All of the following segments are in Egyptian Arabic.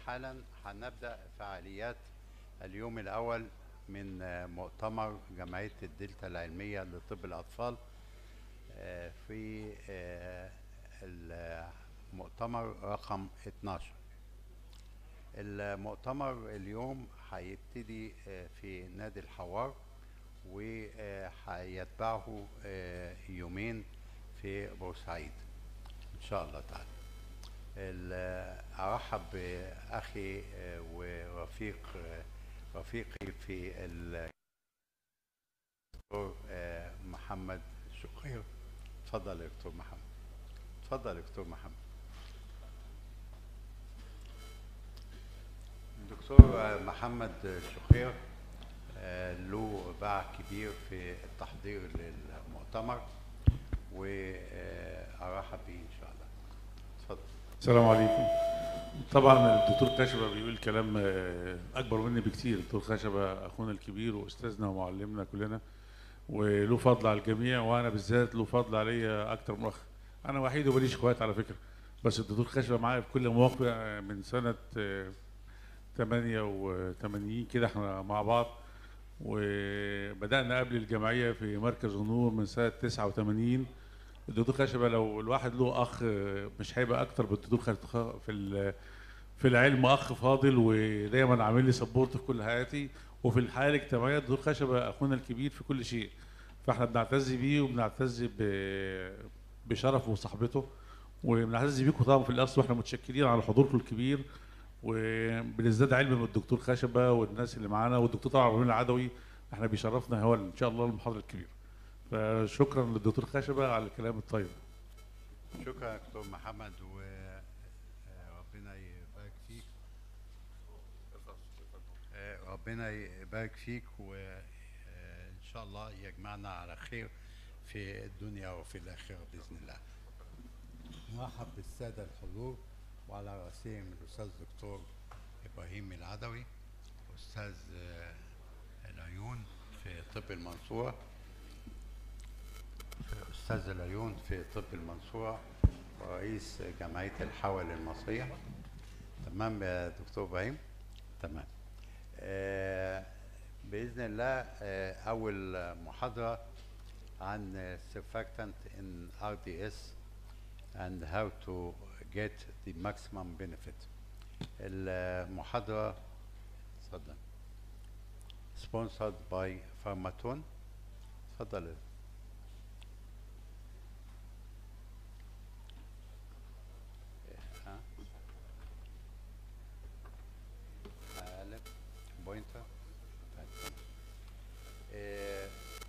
حالا هنبدأ فعاليات اليوم الأول من آه، مؤتمر جمعية الدلتا العلمية لطب الأطفال آه، في آه، المؤتمر رقم 12 المؤتمر اليوم هيبتدي آه، في نادي الحوار وهيتبعه آه، يومين في بورسعيد إن شاء الله تعالى ال- أرحب بأخي آه، ورفيق آه، رفيقي في ال- دكتور آه، محمد شقير اتفضل يا دكتور محمد اتفضل يا دكتور محمد الدكتور آه، محمد شقير آه، له باع كبير في التحضير للمؤتمر وأرحب به إن شاء الله اتفضل السلام عليكم طبعا الدكتور خشبه بيقول كلام آه، اكبر مني بكتير الدكتور خشبه اخونا الكبير واستاذنا ومعلمنا كلنا وله فضل على الجميع وانا بالذات له فضل عليا اكتر من اخ انا وحيد وماليش اخوات على فكره بس الدكتور خشبه معايا في كل مواقف آه، من سنه آه، 88 كده احنا مع بعض وبدانا قبل الجمعيه في مركز النور من سنه 89 الدكتور خشبه لو الواحد له اخ مش هيبقى اكتر بالدكتور خشبه في ال- في العلم اخ فاضل ودايما عامل لي سبورت في كل حياتي وفي الحياه الاجتماعيه الدكتور خشبه اخونا الكبير في كل شيء فاحنا بنعتز بيه وبنعتز ب- بشرفه وصحبته وبنعتز بيكم طبعا في الاصل واحنا متشكرين على حضوركم الكبير وبنزداد علم من الدكتور خشبه والناس اللي معانا والدكتور طبعا ابراهيم العدوي احنا بيشرفنا هو ان شاء الله المحاضره الكبيره فشكرا للدكتور خشبه على الكلام الطيب شكرا يا دكتور محمد وربنا يبارك فيك آه، ربنا يبارك فيك وان شاء الله يجمعنا على خير في الدنيا وفي الاخره باذن الله. نرحب بالساده الحضور وعلى راسهم الاستاذ الدكتور ابراهيم العدوي استاذ آه، العيون في طب المنصوره أستاذ العيون في طب المنصورة ورئيس جمعية الحول المصرية تمام يا دكتور إبراهيم تمام آه بإذن الله آه أول محاضرة عن surfactant in RDS and how to get the maximum benefit المحاضرة اتفضل sponsored by Pharmaton اتفضل يا ها قلب بوينتر طيب، تمام. آه،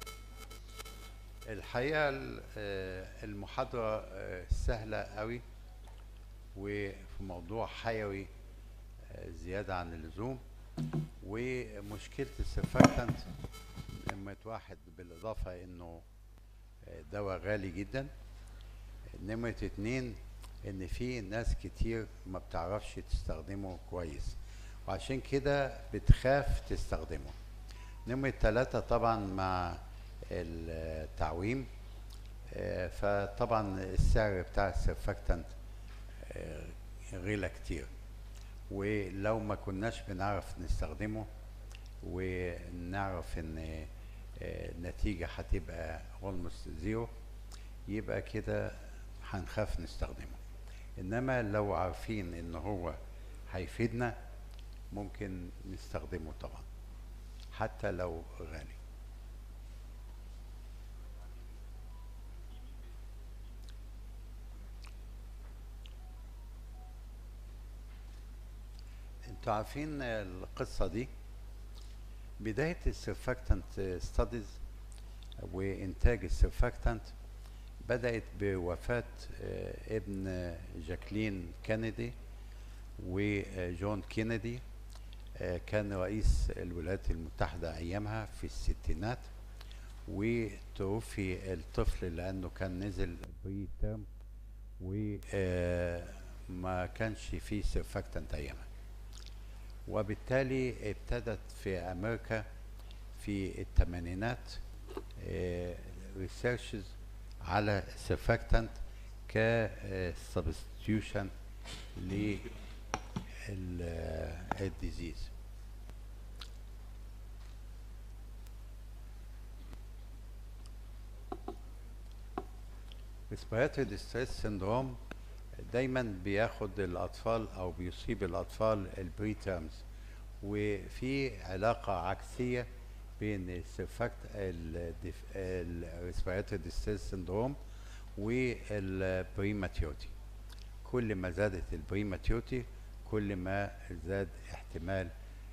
الحقيقة ال- آه، المحاضرة آه، سهلة قوي وفي موضوع حيوي آه، زيادة عن اللزوم ومشكلة السرفاكتنت نمرة واحد بالإضافة إنه آه، دواء غالي جدا نمرة اتنين ان في ناس كتير ما بتعرفش تستخدمه كويس وعشان كده بتخاف تستخدمه نمرة تلاتة طبعا مع التعويم آه، فطبعا السعر بتاع السرفاكتنت آه، غلى كتير ولو ما كناش بنعرف نستخدمه ونعرف ان آه، النتيجة هتبقى almost زيرو يبقى كده هنخاف نستخدمه انما لو عارفين ان هو هيفيدنا ممكن نستخدمه طبعا حتى لو غالي انتوا عارفين القصة دي بداية السرفاكتنت ستاديز وإنتاج السرفاكتنت بدأت بوفاة آه، ابن جاكلين كينيدي وجون كينيدي آه، كان رئيس الولايات المتحدة أيامها في الستينات وتوفي الطفل لأنه كان نزل بري تيرم وما كانش فيه سيرفاكتنت أيامها وبالتالي ابتدت في أمريكا في الثمانينات ريسيرشز على سيرفاكتنت كسبستيوشن الديزيز respiratory distress syndrome دايما بياخد الاطفال او بيصيب الاطفال البري تيرمز وفي علاقه عكسيه بين السيرفاكت الريسبيراتوري ديستريس سيندروم والبريماتيوتي كل ما زادت البريماتيوتي كل ما زاد احتمال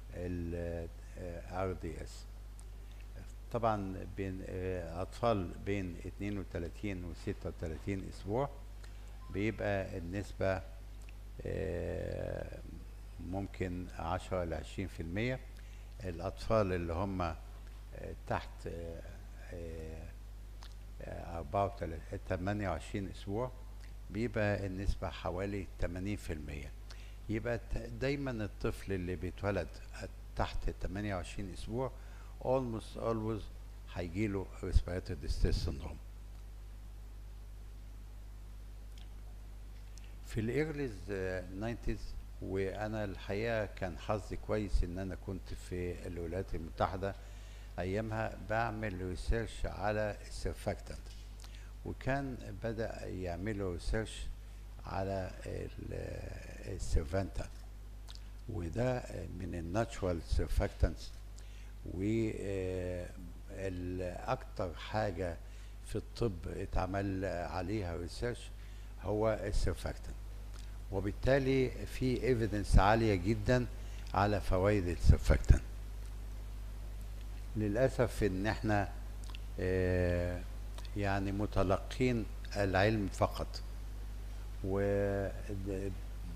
الار دي اس طبعا بين آه، اطفال بين 32 و 36 اسبوع بيبقى النسبة آه، ممكن 10 ل 20% الأطفال اللي هم آه، تحت آه، آه، 34 28 أسبوع بيبقى النسبة حوالي 80% يبقى ت- دايما الطفل اللي بيتولد تحت 28 أسبوع almost always هيجيله respiratory distress syndrome في الايرليز 90s وانا الحقيقه كان حظي كويس ان انا كنت في الولايات المتحده ايامها بعمل ريسيرش على السيرفاكتنت وكان بدا يعملوا ريسيرش على ال- السيرفانتا وده من الناتشوال سيرفاكتنتس والاكتر حاجه في الطب اتعمل عليها ريسيرش هو السيرفاكتنت وبالتالي في ايفيدنس عاليه جدا على فوائد السيرفاكتنت للاسف ان احنا آه، يعني متلقين العلم فقط وفي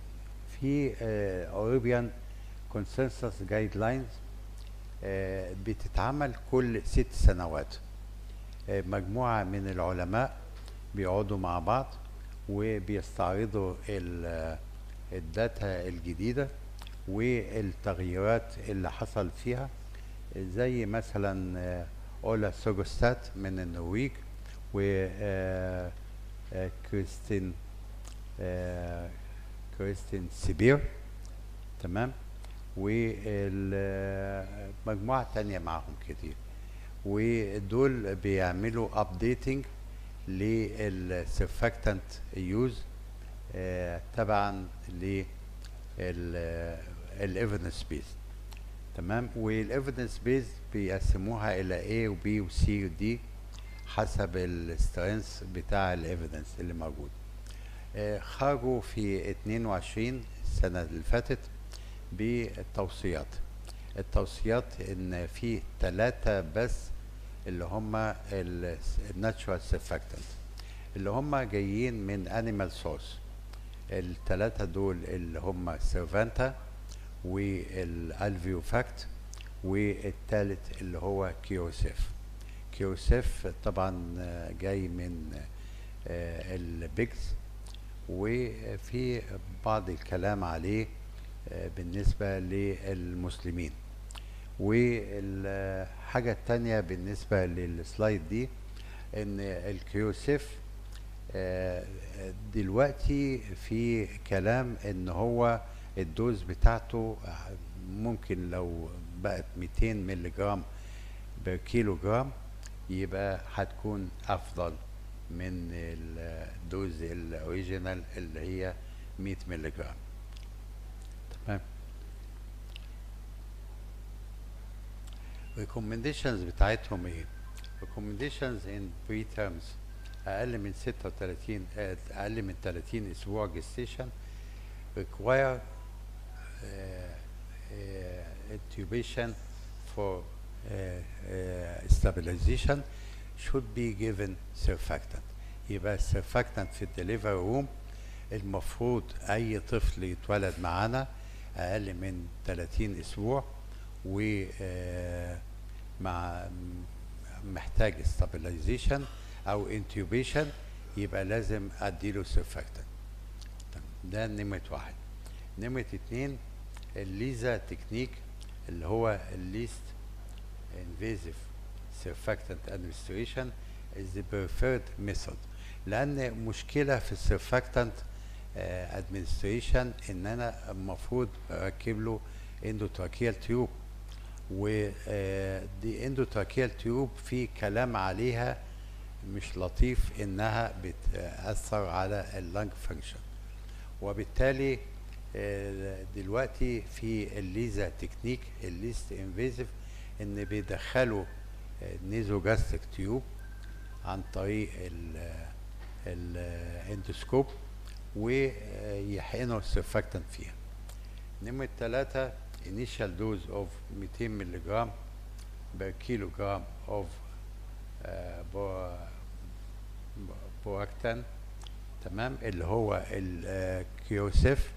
اوروبيان كونسنسس جايد لاينز بتتعمل كل ست سنوات آه، مجموعه من العلماء بيقعدوا مع بعض وبيستعرضوا ال- الداتا الجديدة والتغييرات اللي حصل فيها زي مثلا آه، أولا سوجوستات من النرويج و آه، آه، كريستين آه، كريستين سيبير تمام ومجموعة تانية معاهم كتير ودول بيعملوا updating للسيرفاكتنت يوز تبعا للايفيدنس بيز تمام والايفيدنس بيز بيقسموها الى A و B و C و D حسب السترينث بتاع الايفيدنس اللي موجود آه، خرجوا في 22 السنة اللي فاتت بالتوصيات التوصيات ان في ثلاثة بس اللي هم الناتشورال سيرفاكتنت اللي هم جايين من انيمال سورس الثلاثة دول اللي هم سيرفانتا والالفيوفاكت والثالث اللي هو كيوسيف كيوسيف طبعا آه، جاي من آه، البيجز وفي بعض الكلام عليه آه، بالنسبة للمسلمين والحاجة التانية بالنسبة للسلايد دي ان الكيوسيف آه، دلوقتي في كلام ان هو الدوز بتاعته ممكن لو بقت 200 مللي جرام بكيلو جرام يبقى هتكون افضل من الدوز الاوريجينال اللي هي 100 مللي جرام تمام recommendations بتاعتهم ايه recommendations in preterms اقل من 36 آه، اقل من 30 اسبوع gestation require uh, uh, intubation for uh, uh, stabilization should be given surfactant يبقى surfactant في الدليفري روم المفروض اي طفل يتولد معانا اقل من 30 اسبوع و آه، مع محتاج stabilization او intubation يبقى لازم اديله surfactant ده نمرة واحد نمرة اتنين الليزا تكنيك اللي هو الليست invasive surfactant administration is the preferred method لأن مشكلة في السيرفاكتنت ادمنستريشن ان انا المفروض اركب له اندوتراكيال تيوب ودي اندوتراكيال تيوب في كلام عليها مش لطيف انها بتاثر على اللنج فانكشن وبالتالي آه، دلوقتي في الليزا تكنيك الليست انفيزيف ان بيدخلوا نيزوجاستيك تيوب عن طريق الاندوسكوب ويحقنوا السرفاكتنت فيها نمرة ثلاثة initial dose of 200 ملي جرام per kilogram of uh, بوراكتان تمام اللي هو الكيوسيف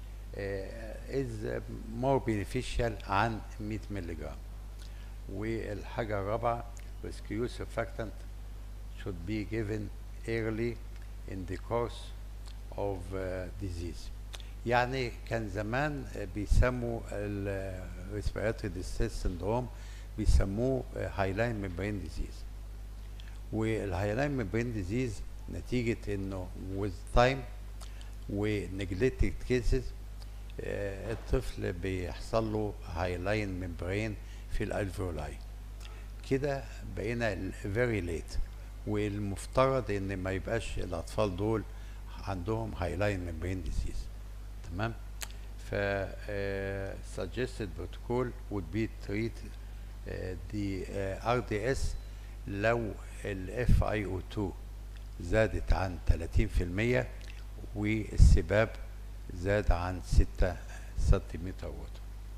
is more beneficial عن 100 ملي جرام والحاجة الرابعة rescue surfactant should be given early in the course of uh, disease يعني كان زمان بيسموا الريسبيراتوري ديستريس سندروم بيسموه هايلاين ميمبرين ديزيز والهايلاين ميمبرين ديزيز نتيجة انه with time ونجلتد كيسز الطفل بيحصل له هايلاين ميمبرين في الالفيولاي كده بقينا فيري ليت والمفترض ان ما يبقاش الاطفال دول عندهم هايلاين ميمبرين ديزيز تمام ف uh, suggested protocol would be treat uh, the uh, RDS لو ال FiO2 زادت عن 30% والسباب زاد عن 6 سنتيمتر ووتر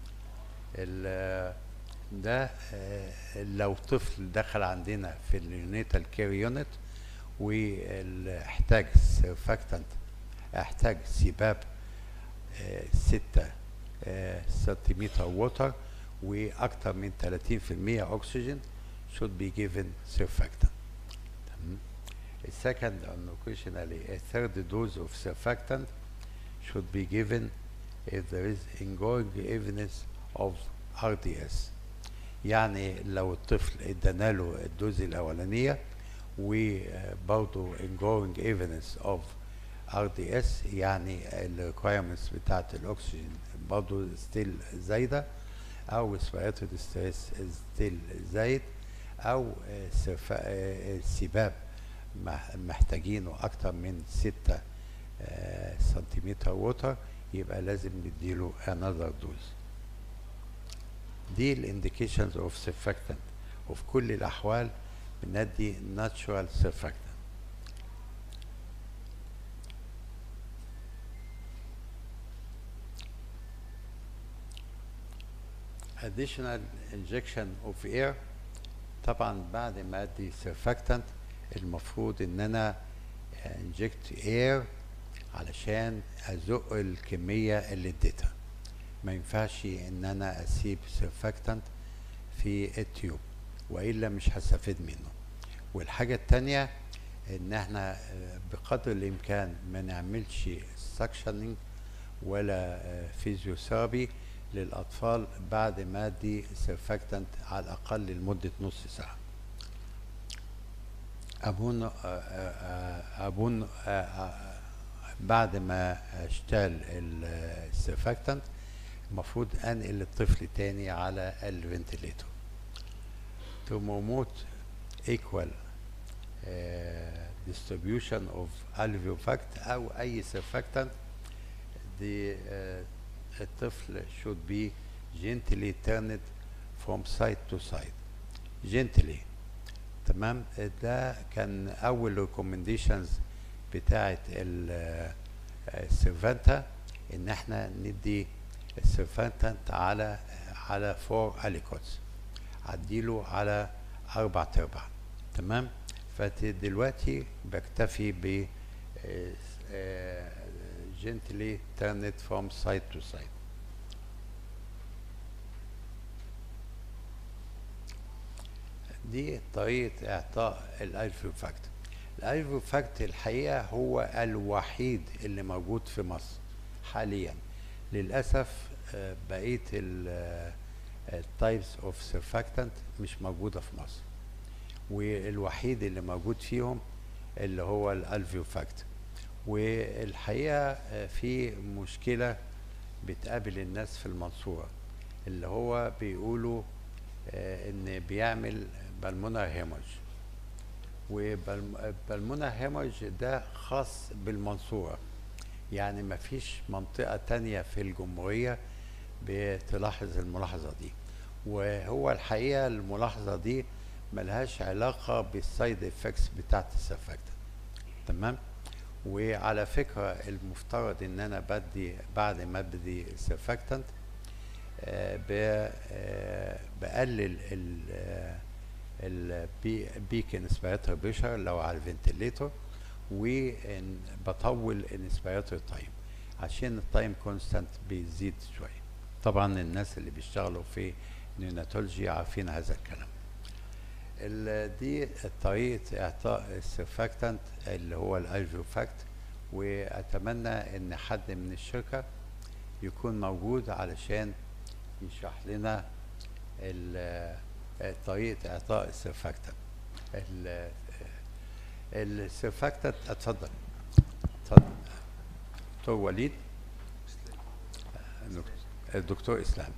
ده لو طفل دخل عندنا في اليونيتال كير يونت واحتاج سيرفاكتنت احتاج سباب ستة سنتيمتر ووتر واكثر من 30% اكسجين should be given surfactant. A second, and occasionally a third dose of surfactant should be given if there is ongoing evidence of RDS. يعني لو الطفل ادانا له الدوز الاولانيه وبرضه ongoing evidence of RDS يعني الريكوايرمنتس بتاعت الاكسجين برضه ستيل زايده او respiratory distress ستيل زايد او السباب محتاجينه اكتر من 6 سنتيمتر ووتر يبقى لازم نديله another dose دي الانديكيشنز اوف سيرفاكتنت وفي كل الاحوال بندي ناتشورال سيرفاكتنت additional injection of air طبعا بعد ما ادي سيرفاكتنت المفروض ان انا انجكت اير علشان ازق الكميه اللي اديتها ما ينفعش ان انا اسيب سيرفاكتنت في التيوب والا مش هستفيد منه والحاجه التانيه ان احنا بقدر الامكان ما نعملش سكشننج ولا فيزيوثيرابي للاطفال بعد ما ادي سيرفاكتنت على الاقل لمده نص ساعه ابون ابون بعد ما اشتغل السيرفاكتنت المفروض انقل الطفل تاني على الفنتليتور to promote equal uh, distribution of alveofact او اي surfactant the uh, الطفل should be gently turned from side to side gently تمام ده كان اول recommendations بتاعه السيرفانتا ان احنا ندي السيرفانتنت على على فور اليكوتس عديله على اربع تربع تمام فدلوقتي بكتفي ب gently turn it from side to side دي طريقة إعطاء الألفوفاكت الألفوفاكت الحقيقة هو الوحيد اللي موجود في مصر حاليا للأسف بقية التايبس اوف سيرفاكتنت مش موجودة في مصر والوحيد اللي موجود فيهم اللي هو الألفيوفاكت والحقيقه آه، في مشكله بتقابل الناس في المنصوره اللي هو بيقولوا آه، ان بيعمل بالمونر هيموج وبالمونر هيموج ده خاص بالمنصوره يعني ما فيش منطقه تانية في الجمهوريه بتلاحظ الملاحظه دي وهو الحقيقه الملاحظه دي ملهاش علاقه بالسايد افكتس بتاعت السرفاكتنت تمام وعلى فكره المفترض ان انا بدي بعد ما بدي السرفاكتنت آه، ب- آه، بقلل ال البيك انسبيراتور بريشر لو على الفنتليتور وبطول الانسبيراتور تايم عشان التايم كونستانت بيزيد شويه طبعا الناس اللي بيشتغلوا في نيوناتولوجي عارفين هذا الكلام ال- دي طريقه اعطاء السرفاكتنت اللي هو الالفيوفاكت واتمنى ان حد من الشركه يكون موجود علشان يشرح لنا ال- طريقه اعطاء السرفاكتنت ال- السرفاكتنت اتفضل اتفضل دكتور وليد الدكتور اسلام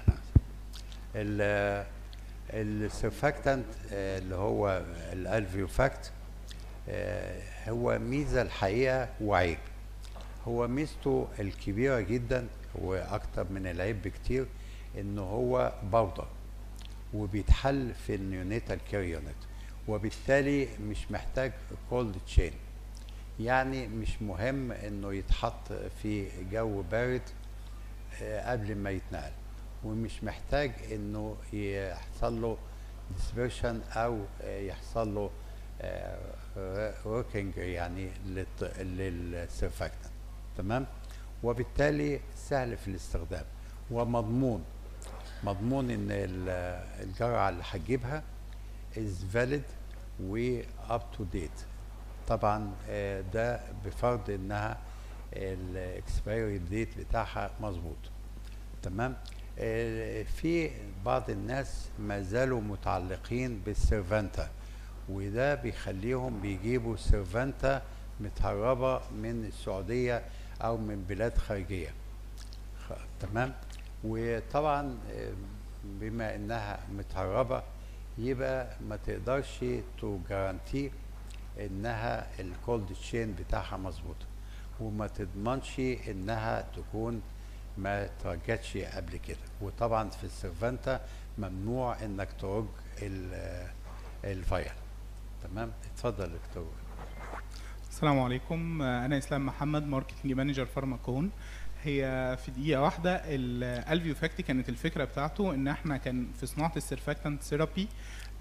ال- السرفاكتنت آه، اللي هو الالفيوفاكت آه، هو ميزه الحقيقه وعيب هو ميزته الكبيره جدا واكتر من العيب بكتير انه هو باودر وبيتحل في النيونيتال كاريونت وبالتالي مش محتاج كولد تشين يعني مش مهم انه يتحط في جو بارد آه، قبل ما يتنقل ومش محتاج انه يحصل له ديسبرشن او آه، يحصل له وركينج يعني للت- للسرفاكتنت تمام وبالتالي سهل في الاستخدام ومضمون مضمون ان ال- الجرعه اللي هتجيبها is valid و up to date طبعا آه، ده بفرض انها الاكسبيري ديت بتاعها مظبوط تمام آه، في بعض الناس ما زالوا متعلقين بالسيرفانتا وده بيخليهم بيجيبوا سيرفانتا متهربة من السعودية أو من بلاد خارجية خ- تمام وطبعا آه، بما انها متهربه يبقى ما تقدرش تو جارانتي انها الكولد تشين بتاعها مظبوط وما تضمنش انها تكون ما ترجتش قبل كده وطبعا في السيرفانتا ممنوع انك ترج ال- الفايل تمام اتفضل دكتور السلام عليكم آه، انا اسلام محمد ماركتنج مانجر فارماكون هي في دقيقه واحده الالفيو فاكتي كانت الفكره بتاعته ان احنا كان في صناعه السيرفاكتنت ثيرابي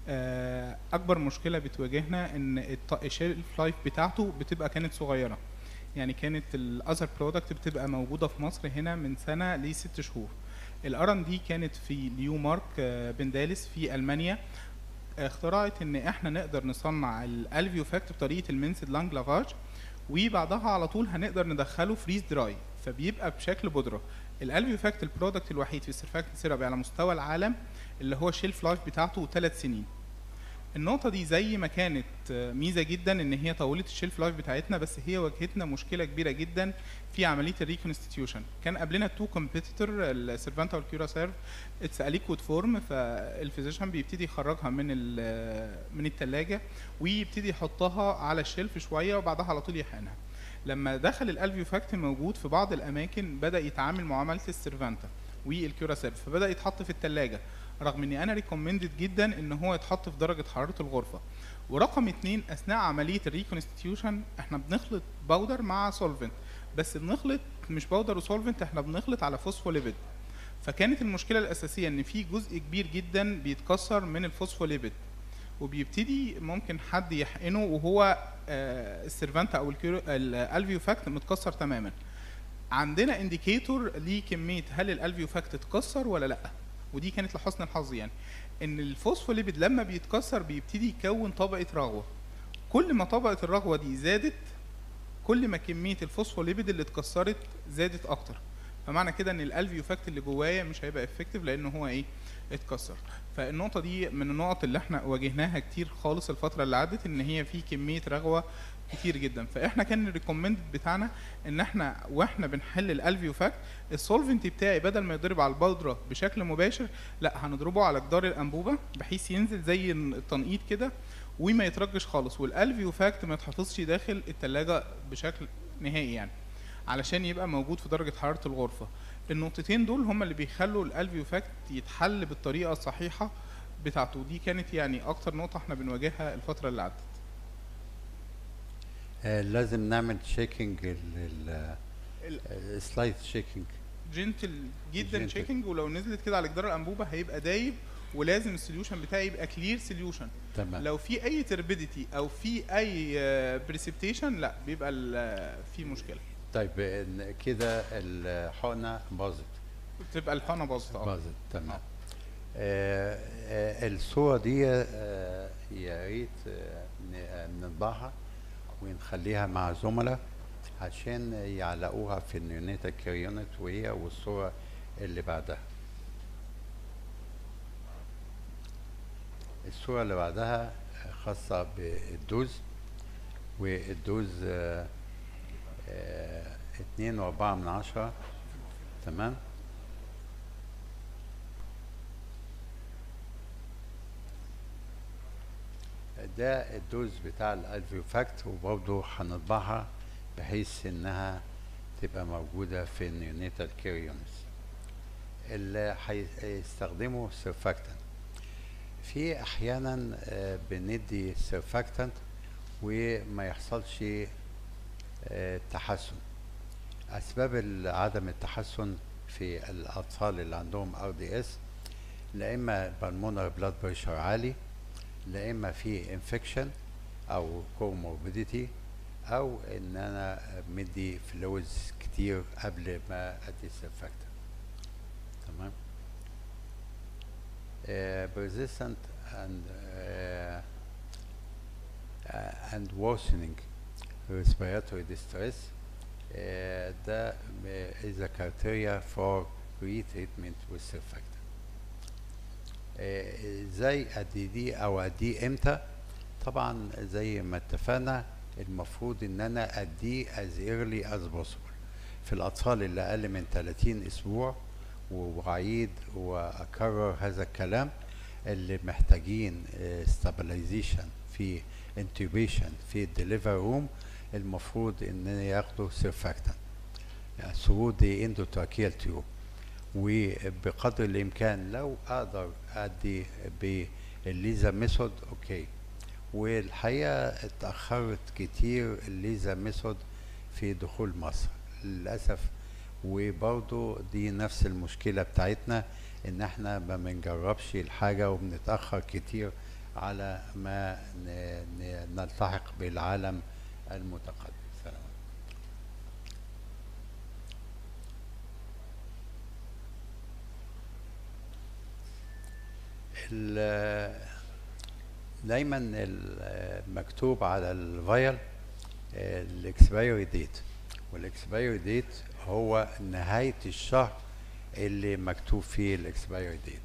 آه، اكبر مشكله بتواجهنا ان الط- الشيلف لايف بتاعته بتبقى كانت صغيره يعني كانت الاذر برودكت بتبقى موجوده في مصر هنا من سنه لست شهور الار ان دي كانت في ليو مارك آه، بندالس في المانيا اخترعت ان احنا نقدر نصنع الالفيو فاكت بطريقه المنسد لانج لافاج وبعدها على طول هنقدر ندخله فريز دراي فبيبقى بشكل بودره الالفيو فاكت البرودكت الوحيد في السيرفاكت سيرابي على مستوى العالم اللي هو الشيلف لايف بتاعته ثلاث سنين النقطة دي زي ما كانت آه، ميزة جدا ان هي طولت الشيلف لايف بتاعتنا بس هي واجهتنا مشكلة كبيرة جدا في عملية الريكونستيتيوشن كان قبلنا تو كومبيتيتور السيرفانتا والكيورا سيرف اتس ليكويد فورم فالفيزيشن بيبتدي يخرجها من ال- من الثلاجة ويبتدي يحطها على الشيلف شوية وبعدها على طول يحقنها لما دخل الالفيو فاكت موجود في بعض الاماكن بدا يتعامل معامله السيرفانتا والكيورا سيرف فبدا يتحط في الثلاجه رغم اني انا ريكومندد جدا ان هو يتحط في درجه حراره الغرفه ورقم اتنين اثناء عمليه الريكونستيوشن احنا بنخلط باودر مع سولفنت بس بنخلط مش باودر وسولفنت احنا بنخلط على فوسفوليبيد فكانت المشكله الاساسيه ان في جزء كبير جدا بيتكسر من الفوسفوليبيد وبيبتدي ممكن حد يحقنه وهو آه، السيرفانتا او الكيرو- الالفيو فاكت متكسر تماما عندنا انديكيتور لكميه هل الالفيو فاكت اتكسر ولا لا ودي كانت لحسن الحظ يعني ان الفوسفوليبيد لما بيتكسر بيبتدي يكون طبقه رغوه كل ما طبقه الرغوه دي زادت كل ما كميه الفوسفوليبيد اللي اتكسرت زادت اكتر فمعنى كده ان الالفيو فاكت اللي جوايا مش هيبقى افكتيف لان هو ايه اتكسر فالنقطه دي من النقط اللي احنا واجهناها كتير خالص الفتره اللي عدت ان هي في كميه رغوه كتير جدا فاحنا كان الريكومند بتاعنا ان احنا واحنا بنحل الالفيو فاكت السولفنت بتاعي بدل ما يضرب على البودره بشكل مباشر لا هنضربه على جدار الانبوبه بحيث ينزل زي التنقيط كده وما يترجش خالص والالفيو فاكت ما يتحطش داخل التلاجة بشكل نهائي يعني علشان يبقى موجود في درجه حراره الغرفه النقطتين دول هم اللي بيخلوا الالفيو فاكت يتحل بالطريقه الصحيحه بتاعته دي كانت يعني اكتر نقطه احنا بنواجهها الفتره اللي عدت آه، لازم نعمل تشيكينج ال- السلايد تشيكينج جنتل جدا Gentle. تشيكنج ولو نزلت كده على جدار الانبوبه هيبقى دايب ولازم السوليوشن بتاعي يبقى كلير سوليوشن تمام لو في اي تربيديتي او في اي بريسبتيشن لا بيبقى ال- في مشكله طيب إن كده الحقنه باظت بتبقى الحقنه باظت اه باظت تمام آه، آه، الصورة دي آه، يا ريت آه، ن- آه، نطبعها ونخليها مع زملاء عشان يعلقوها في النيونيتا كريونت وهي والصورة اللي بعدها الصورة اللي بعدها خاصة بالدوز والدوز آه، آه، اتنين واربعة من عشرة تمام ده الدوز بتاع الالفيو فاكت وبرضه هنطبعها بحيث انها تبقى موجودة في النيونيتال كيريونس اللي هيستخدموا سيرفاكتنت في احيانا آه، بندي سيرفاكتنت وما يحصلش آه، تحسن اسباب ال- عدم التحسن في الاطفال اللي عندهم ار دي اس لا اما بالمونر بلاد بريشر عالي لا اما في انفكشن او كوموربيديتي او ان انا مدي فلويدز كتير قبل ما ادي سيرفاكتنت تمام uh, persistent and uh, uh, and worsening respiratory distress uh, ده م- is a criteria for retreatment with surfactant. آه، ازاي ادي دي او ادي امتى طبعا زي ما اتفقنا المفروض ان انا اديه as early as possible في الاطفال اللي اقل من 30 اسبوع واعيد واكرر هذا الكلام اللي محتاجين stabilization في intubation في الدليفر روم المفروض ان ياخدوا سيرفاكتان يعني through the endotracheal tube وبقدر الامكان لو اقدر ادي بالليزا ميثود اوكي والحقيقه اتاخرت كتير الليزا ميثود في دخول مصر للاسف وبرضو دي نفس المشكله بتاعتنا ان احنا ما بنجربش الحاجه وبنتاخر كتير على ما ن- ن- نلتحق بالعالم المتقدم سلام ال- دايما المكتوب على الفايل الاكسبايري ديت والاكسبايري ديت هو نهايه الشهر اللي مكتوب فيه الاكسبايري ديت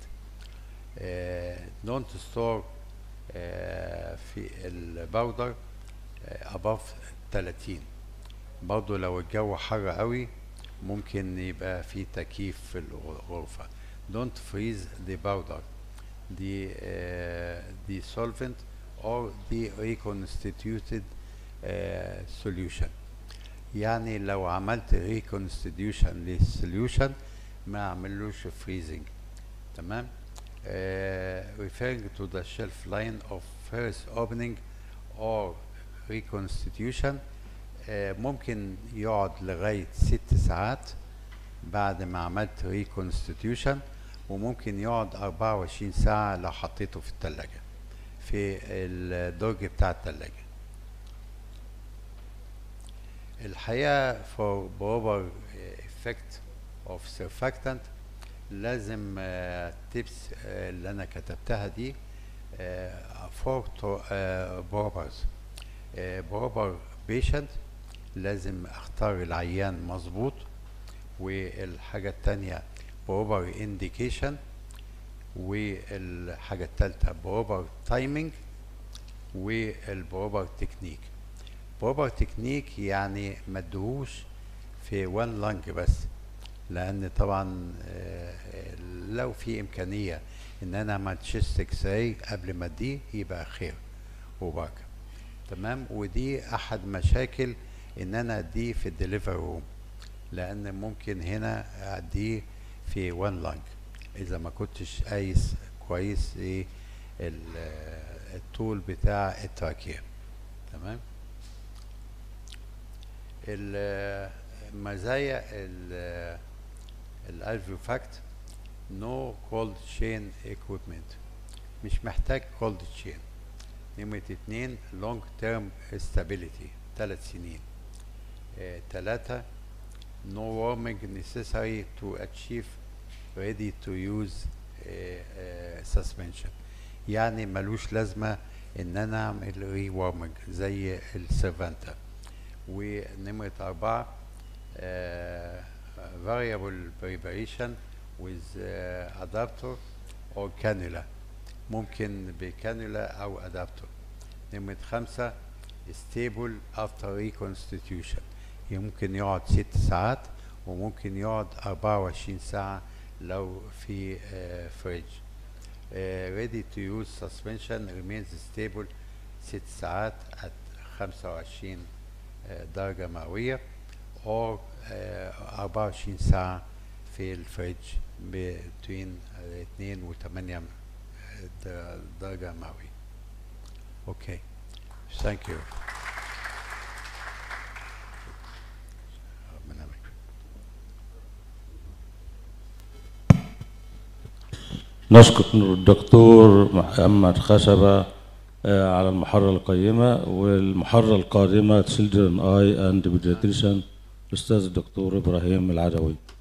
دونت ستور في الباودر اباف 30 برضه لو الجو حر قوي ممكن يبقى في تكييف في الغرفه don't freeze the powder the uh, the solvent or the reconstituted uh, solution يعني لو عملت reconstitution للسوليوشن ما اعملوش freezing تمام uh, referring to the shelf line of first opening or reconstitution uh, ممكن يقعد لغاية ست ساعات بعد ما عملت reconstitution وممكن يقعد 24 ساعة لو حطيته في التلاجة في الدرج بتاع التلاجة الحقيقة for proper effect of surfactant لازم تيبس اللي أنا كتبتها دي for بروبرز بروبر بيشنت لازم اختار العيان مظبوط والحاجة التانية بروبر انديكيشن والحاجة التالتة بروبر تايمينج والبروبر تكنيك بروبر تكنيك يعني ما ادهوش في وان لانج بس لان طبعا آه، لو في امكانيه ان انا اعمل تشيست اكس راي قبل ما اديه يبقى خير وبركه تمام ودي احد مشاكل ان انا اديه في الدليفري روم لان ممكن هنا اديه في وان لانج اذا ما كنتش قايس كويس ايه ال- آه، الطول بتاع التراكيه تمام ال- مزايا الالفيو فاكت نو كولد تشين ايكويبمنت مش محتاج كولد تشين نمرة اتنين لونج تيرم استابيليتي ثلاث سنين آه، تلاتة no warming necessary to achieve ready to use آه، آه، suspension يعني ملوش لازمة ان انا اعمل ري وارمنج زي السيرفانتا ونمرة أربعة آه، variable preparation with uh, adapter or cannula ممكن بكانولا أو adapter نمرة خمسة stable after reconstitution ممكن يقعد ست ساعات وممكن يقعد 24 ساعة لو في فريج ready to use suspension remains stable ست ساعات at 25 آه، درجة مئوية أو آه، 24 ساعة في الفريج بين 2 و 8 درجة مئوية. اوكي ثانك يو ربنا يبارك فيك. نشكر الدكتور محمد خشبة آه، على المحاضرة القيمة والمحاضرة القادمة Children Eye and Pediatrician الأستاذ الدكتور إبراهيم العدوي